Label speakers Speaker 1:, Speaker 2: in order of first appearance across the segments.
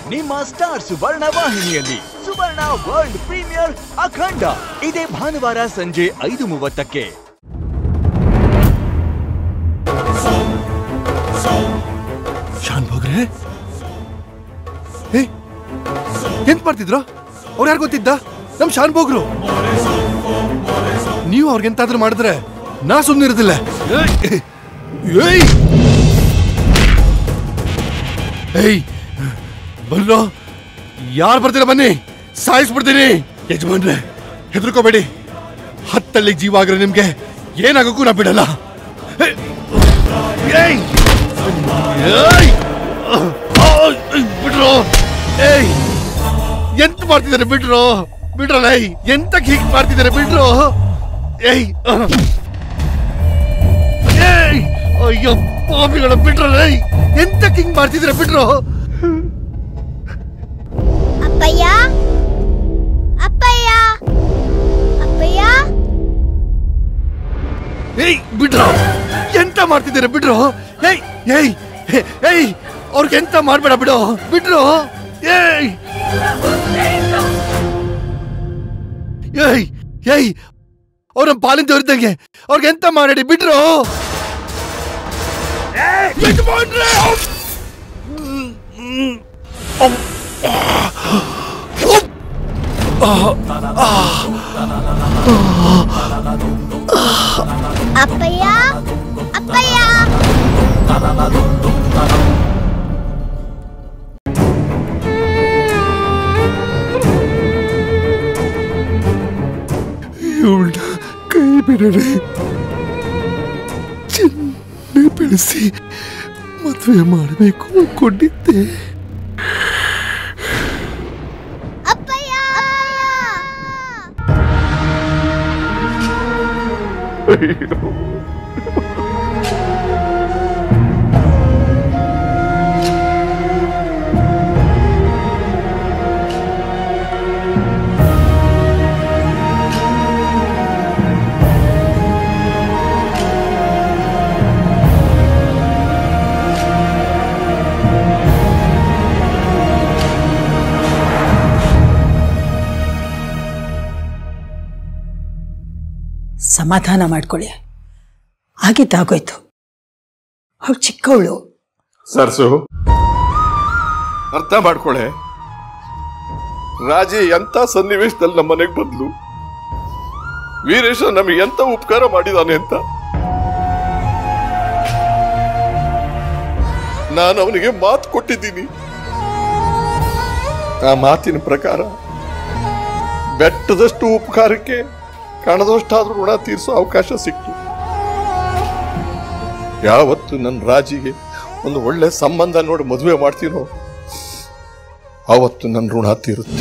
Speaker 1: ನಿಮ್ಮ ಸ್ಟಾರ್ ಸುವರ್ಣ ವಾಹಿನಿಯಲ್ಲಿ ಸುವರ್ಣ world premier ಅಖಂಡ ಇದೇ ಭಾನುವಾರ ಸಂಜೆ ಐದು ಮೂವತ್ತಕ್ಕೆ
Speaker 2: ಶಾನ್ ಭೋಗ್ರೆ ಏ ಎಂತ ಮಾಡ್ತಿದ್ರು ಅವ್ರು ಯಾರು ಗೊತ್ತಿದ್ದ ನಮ್ ಶಾನ್ ಭೋಗ್ರು ನೀವು ಅವ್ರಿಗೆಂತಾದ್ರೂ ಮಾಡಿದ್ರೆ ನಾ ಸುಮ್ಮನೆ ಇರೋದಿಲ್ಲ ಏಯ್! ಏಯ್ ಏಯ್ ಬಲ್ಲೋ ಯಾರು ಬರ್ತೀರ ಬನ್ನಿ ಸಾಯಿಸ್ಬಿಡ್ತೀನಿ ಯಜಮಾನ್ರೆ ಹೆದರ್ಕೋಬೇಡಿ ಹತ್ತಳ್ಳಿ ಜೀವ ಆಗ್ರೆ ನಿಮ್ಗೆ ಏನಾಗಕ್ಕೂ ನಾ ಬಿಡಲ್ಲ ಏಯ್! ಏಯ್ ಏಯ್! ಆ, ಬಿಡ್ರು ಏಯ್ ಎಂತ ಮಾಡ್ತಿದ್ದಾರೆ ಬಿಡ್ರು ಬಿಡ್ರಲ್ಲ ಏಯ್ ಎಂತಕ್ಕೆ ಹೀಗೆ ಮಾಡ್ತಿದ್ದಾರೆ ಬಿಡ್ರು ಏಯ್ ಅಹ್. ಏಯ್ ಅಯ್ಯೋ ಪಾಪಿಗಳ ಬಿಡ್ರಲ್ಲ ಏಯ್ ಎಂತಕ್ಕೆ ಹಿಂಗ್ ಮಾಡ್ತಿದ್ದಾರೆ ಬಿಡ್ರು
Speaker 3: ಅಪ್ಪಯ್ಯ ಅಪ್ಪಯ್ಯ ಅಪ್ಪಯ್ಯ
Speaker 2: ಏಯ್ ಬಿಡ್ರು ಎಂತ ಮಾಡ್ತಿದ್ದಾರೆ ಬಿಡ್ರು ಏಯ್ ಏಯ್ ಹೇ- ಏಯ್ ಅವ್ರಿಗೆ ಎಂತ ಮಾಡ್ಬೇಡ ಬಿಡು ಬಿಡ್ರು ಏಯ್ ಏಯ್ ಏಯ್ ಅವ್ರ ಪಾಲಿನ ತೋರಿದಂಗೆ ಅವ್ರಿಗೆ ಎಂತ ಮಾಡಿ ಬಿಡ್ರು ಯಜಮಾನ್ರೇ! ಹ್ಮ್, ಹ್ಮ್. ಅಮ್. ಉಪ್.
Speaker 3: ಅಪ್ಪಯ್ಯ ಅಪ್ಪಯ್ಯ
Speaker 2: ಇವಳನ್ನ ಕೈ ಬಿಡದೆ ಚೆನ್ನಾಗಿ ಬೆಳೆಸಿ ಮದುವೆ ಮಾಡಬೇಕು ಅನ್ಕೊಂಡಿದ್ದೆ
Speaker 3: ಅಪ್ಪಯ್ಯ
Speaker 4: ಸಮಾಧಾನ ಮಾಡ್ಕೊಳ್ಳಿ ಆಗಿದ್ದಾಗೋಯ್ತು ಅವಳು ಚಿಕ್ಕವಳು
Speaker 5: ಸರ್ಸು ಅರ್ಥ ಮಾಡ್ಕೊಳೆ ರಾಜಿ ಎಂತ ಸನ್ನಿವೇಶದಲ್ಲಿ ನಮ್ಮ ಮನೆಗೆ ಬಂದ್ಲು ವೀರೇಶ ನಮಗೆ ಎಂತ ಉಪಕಾರ ಮಾಡಿದಾನೆ ಅಂತ ನಾನು ಅವನಿಗೆ ಮಾತು ಕೊಟ್ಟಿದ್ದೀನಿ ಆ ಮಾತಿನ ಪ್ರಕಾರ ಬೆಟ್ಟದಷ್ಟು ಉಪಕಾರಕ್ಕೆ ಕಣದಷ್ಟಾದ್ರೂ ಋಣ ತೀರಿಸೋ ಅವಕಾಶ ಸಿಕ್ತು ಯಾವತ್ತು ನನ್ನ ರಾಜಿಗೆ ಒಂದು ಒಳ್ಳೆ ಸಂಬಂಧ ನೋಡಿ ಮದುವೆ ಮಾಡ್ತೀನೋ ಆವತ್ತು ನನ್ನ ಋಣ ತೀರುತ್ತೆ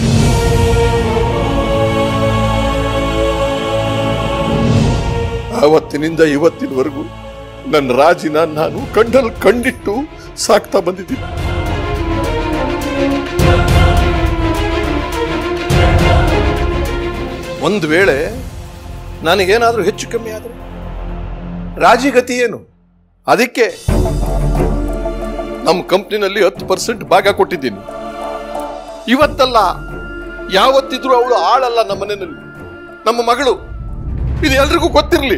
Speaker 5: ಆವತ್ತಿನಿಂದ ಇವತ್ತಿನವರೆಗೂ ನನ್ನ ರಾಜಿನ ನಾನು ಕಣ್ಣಲ್ಲಿ ಕಂಡಿಟ್ಟು ಸಾಕ್ತಾ ಬಂದಿದ್ದೀನಿ ಒಂದು ವೇಳೆ ನನಗೇನಾದ್ರೂ ಹೆಚ್ಚು ಕಮ್ಮಿ ಆದ್ರೆ ರಾಜಿ ಗತಿ ಏನು ಅದಕ್ಕೆ ನಮ್ಮ ಕಂಪ್ನಿನಲ್ಲಿ ಹತ್ತು ಪರ್ಸೆಂಟ್ ಭಾಗ ಕೊಟ್ಟಿದ್ದೀನಿ ಇವತ್ತಲ್ಲ ಯಾವತ್ತಿದ್ರೂ ಅವಳು ಆಳಲ್ಲ ನಮ್ಮ ಮನೆಯಲ್ಲಿ ನಮ್ಮ ಮಗಳು ಇದು ಎಲ್ರಿಗೂ ಗೊತ್ತಿರಲಿ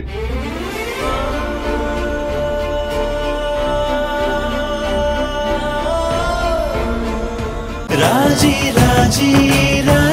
Speaker 6: ರಾಜಿ ರಾಜಿ ರಾಜಿ